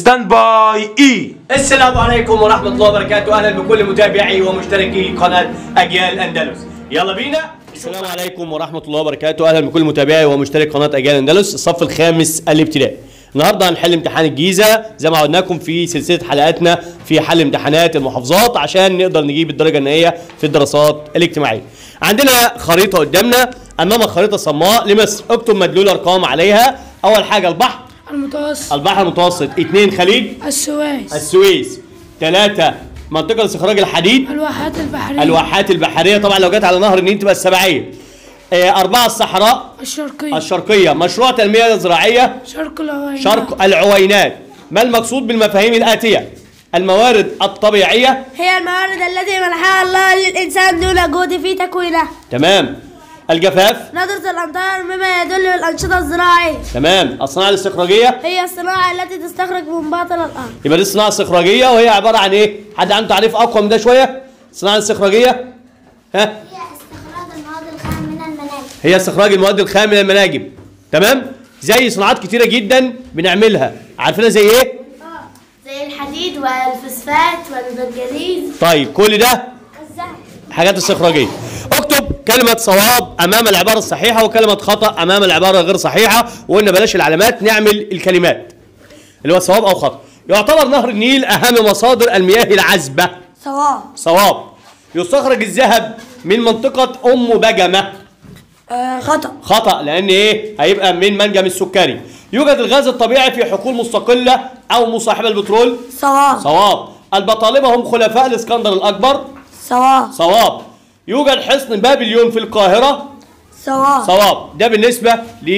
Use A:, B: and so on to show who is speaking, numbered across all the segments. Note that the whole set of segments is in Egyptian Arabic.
A: ستاند باي اي
B: السلام عليكم ورحمة الله وبركاته أهلا بكل متابعي ومشتركي قناة أجيال أندلس يلا بينا السلام عليكم ورحمة الله وبركاته أهلا بكل متابعي ومشترك قناة أجيال أندلس الصف الخامس الابتدائي النهارده هنحل امتحان الجيزه زي ما عودناكم في سلسله حلقاتنا في حل امتحانات المحافظات عشان نقدر نجيب الدرجه النهائيه في الدراسات الاجتماعيه. عندنا خريطه قدامنا امامك خريطه صماء لمصر اكتب مدلول ارقام عليها اول حاجه البحر
C: المتوسط
B: البحر المتوسط اثنين خليج
C: السويس
B: السويس ثلاثة منطقة لاستخراج الحديد
C: الواحات البحرية
B: الواحات البحرية طبعا لو جت على نهر النيل تبقى السبعية آه، أربعة الصحراء
C: الشرقية
B: الشرقية مشروع تنمية زراعية
C: شرق العوينات
B: شرق العوينات ما المقصود بالمفاهيم الآتية الموارد الطبيعية
D: هي الموارد التي منحها الله للإنسان دون جهد في تكوينها
B: تمام الجفاف
D: ندرة الأمطار مما يدل بالأنشطة الزراعية
B: تمام الصناعة الاستخراجية
D: هي الصناعة التي تستخرج من باطن الأرض
B: يبقى دي الصناعة الاستخراجية وهي عبارة عن إيه؟ حد عنده تعريف أقوى من ده شوية؟ الصناعة الاستخراجية ها؟
E: هي استخراج المواد الخام من المناجم
B: هي استخراج المواد الخام من المناجم تمام زي صناعات كتيره جدا بنعملها عارفينها زي ايه
E: زي الحديد والفوسفات والمنجنيز
B: طيب كل ده حاجات استخراجيه اكتب كلمه صواب امام العباره الصحيحه وكلمه خطا امام العباره غير صحيحه وقلنا بلاش العلامات نعمل الكلمات اللي هو صواب او خطا يعتبر نهر النيل اهم مصادر المياه العذبه
D: صواب
B: صواب يستخرج الذهب من منطقه ام بجمه
D: آه خطأ
B: خطأ لأن إيه؟ هيبقى من منجم السكري. يوجد الغاز الطبيعي في حقول مستقلة أو مصاحبة البترول؟
D: صواب
B: صواب. البطالمة هم خلفاء الإسكندر الأكبر؟
D: صواب
B: صواب. يوجد حصن بابليون في القاهرة؟
D: صواب
B: صواب. ده بالنسبة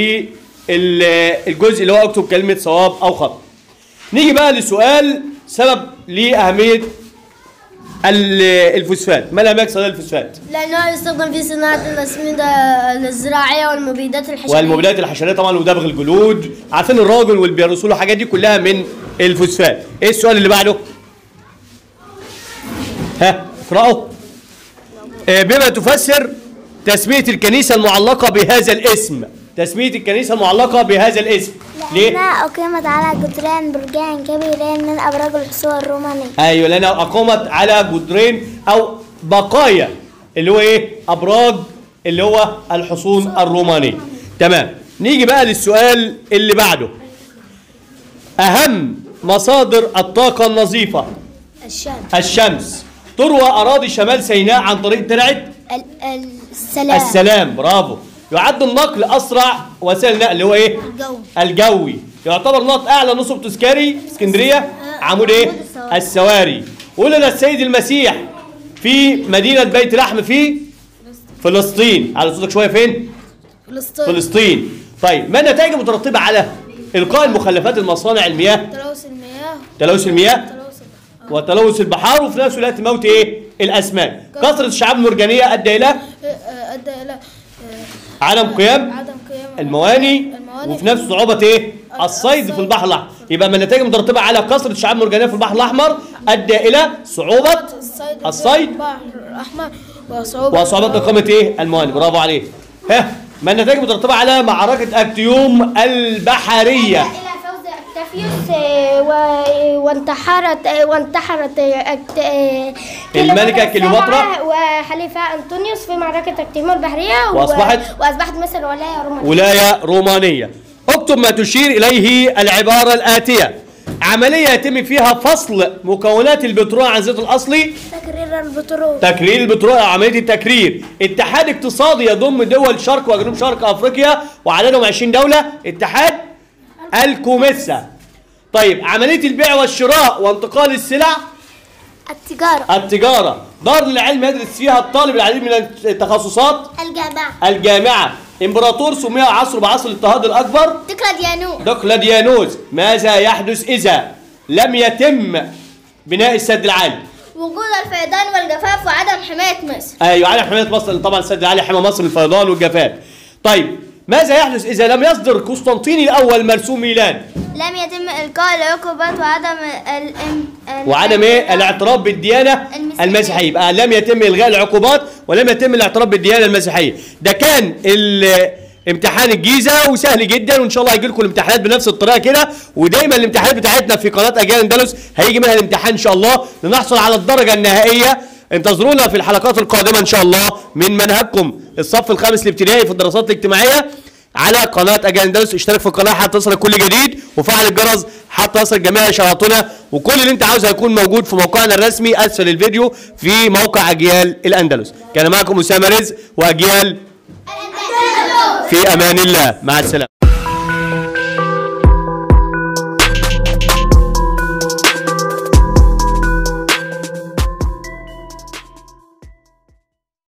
B: للجزء اللي هو اكتب كلمة صواب أو خطأ. نيجي بقى لسؤال سبب لأهمية ال- الفوسفات. ما الأهمية اقتصادية الفوسفات؟
E: لأنه يستخدم في صناعة الأسمدة الزراعية والمبيدات الحشرية
B: والمبيدات الحشريه طبعا ودبغ الجلود عارفين الراجل والبيروسول والحاجات دي كلها من الفوسفات ايه السؤال اللي بعده ها اقراه آه، بما تفسر تسميه الكنيسه المعلقه بهذا الاسم تسميه الكنيسه المعلقه بهذا الاسم ليه
E: لأنها أقيمت على جدران برجان كبيرين من أبراج الحصول الرومانية
B: ايوه لانها اقامت على جدرين او بقايا اللي هو ايه ابراج اللي هو الحصون الرومانيه تمام نيجي بقى للسؤال اللي بعده اهم مصادر الطاقه النظيفه
E: الشمس
B: الشمس تروى اراضي شمال سيناء عن طريق ترعه
E: السلام
B: السلام برافو يعد النقل اسرع وسائل النقل اللي هو ايه
E: الجو.
B: الجوي يعتبر نقط اعلى نصب تذكاري في اسكندريه عمود ايه
E: عمود السواري.
B: السواري ولد السيد المسيح في مدينه بيت لحم في فلسطين على صوتك شويه فين
E: فلسطين
B: فلسطين طيب ما النتائج المترتبه على القاء المخلفات المصانع المياه
E: تلوث المياه
B: تلوث المياه
E: تلوث
B: وتلوث البحار وفي نفس الوقت موت ايه الاسماك كثره الشعاب المرجانيه ادى الى
E: أدى إلى
B: عدم قيام
E: عدم قيام
B: المواني
E: المواني
B: وفي نفس صعوبة ايه؟ الصيد في البحر الأحمر يبقى من النتائج المترتبة على كثرة الشعاب المرجانية في البحر الأحمر أدى إلى صعوبة
E: الصيد
B: الصيد
E: البحر الأحمر وصعوبة
B: وصعوبة إقامة إيه؟ المواني برافو عليك ها ما النتائج المترتبة على معركة أكتيوم البحرية
E: إلى فوز أكتافيوس آه، و- وانتحرت آه، وانتحرت آه، أكت- آه،
B: الملكة كليوباترا.
E: السبعة وحليفها أنطونيوس في معركة أكتيمور البحرية و-
B: وأصبحت؟
E: وأصبحت مصر ولاية رومانية
B: ولاية رومانية اكتب ما تشير إليه العبارة الآتية عملية يتم فيها فصل مكونات البترول عن زيت الأصلي
E: تكرير البترول
B: تكرير البترول أو عمليه التكرير اتحاد اقتصادي يضم دول شرق وجنوب شرق افريقيا وعددهم 20 دوله اتحاد الكوميسا طيب عمليه البيع والشراء وانتقال السلع
E: التجارة
B: التجاره دار للعلم يدرس فيها الطالب العديد من التخصصات
E: الجامعة
B: الجامعه امبراطور سمي عصره بعصر الاضطهاد الاكبر
E: ديكلاديانو
B: دقلديانوس ماذا يحدث اذا لم يتم بناء السد العالي
E: وجود الفيضان والجفاف وعدم حماية مصر
B: ايوه على حمايه مصر طبعا السد العالي حمى مصر من الفيضان والجفاف. طيب ماذا يحدث اذا لم يصدر قسطنطين الاول مرسوم ميلان
E: لم يتم إلقاء العقوبات وعدم ال ال
B: وعدم ايه الاعتراف بالديانه
E: المسيحية.
B: المسيحيه يبقى لم يتم الغاء العقوبات ولم يتم الاعتراف بالديانه المسيحيه ده كان ال- امتحان الجيزه وسهل جدا وان شاء الله هيجي لكم الامتحانات بنفس الطريقه كده ودايما الامتحانات بتاعتنا في قناه اجيال اندلس هيجي منها الامتحان ان شاء الله لنحصل على الدرجه النهائيه انتظرونا في الحلقات القادمه ان شاء الله من منهجكم الصف الخامس الابتدائي في الدراسات الاجتماعيه على قناه اجيال اندلس اشترك في القناه حتى تصلك كل جديد وفعل الجرس حتى يصل جميع اشاراتنا وكل اللي انت عاوزه هيكون موجود في موقعنا الرسمي اسفل الفيديو في موقع اجيال الاندلس كان معكم اسامه رزق واجيال في امان الله مع السلامه